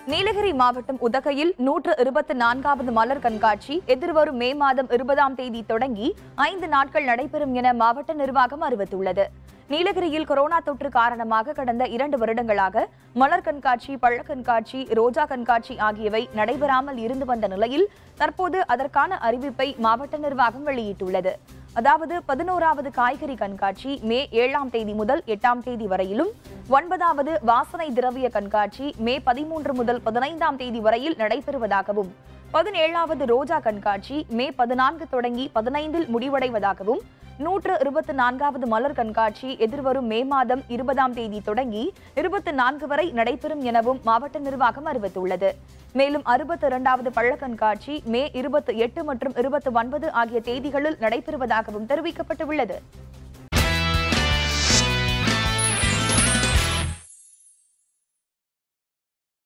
நீலகிரி மாவட்டம் உதகையில் நூற்று இருபத்தி நான்காவது மலர் கண்காட்சி எதிர்வரும் மே மாதம் இருபதாம் தேதி தொடங்கி ஐந்து நாட்கள் நடைபெறும் என மாவட்ட நிர்வாகம் அறிவித்துள்ளது நீலகிரியில் கொரோனா தொற்று காரணமாக கடந்த இரண்டு வருடங்களாக மலர் கண்காட்சி பழ கண்காட்சி ரோஜா கண்காட்சி ஆகியவை நடைபெறாமல் இருந்து வந்த நிலையில் தற்போது அதற்கான அறிவிப்பை மாவட்ட நிர்வாகம் வெளியிட்டுள்ளது அதாவது பதினோராவது காய்கறி கண்காட்சி மே ஏழாம் தேதி முதல் எட்டாம் தேதி வரையிலும் ஒன்பதாவது வாசனை திரவிய கண்காட்சி மே பதிமூன்று முதல் பதினைந்தாம் தேதி வரையில் நடைபெறுவதாகவும் பதினேழாவது ரோஜா கண்காட்சி மே பதினான்கு தொடங்கி பதினைந்தில் முடிவடைவதாகவும் நூற்று இருபத்தி நான்காவது மலர் கண்காட்சி எதிர்வரும் மே மாதம் இருபதாம் தேதி தொடங்கி இருபத்தி நான்கு வரை நடைபெறும் எனவும் மாவட்ட நிர்வாகம் அறிவித்துள்ளது மேலும் அறுபத்தி இரண்டாவது பழ கண்காட்சி மே இருபத்தி எட்டு மற்றும் இருபத்தி ஒன்பது ஆகிய தேதிகளில் நடைபெறுவதாகவும் தெரிவிக்கப்பட்டுள்ளது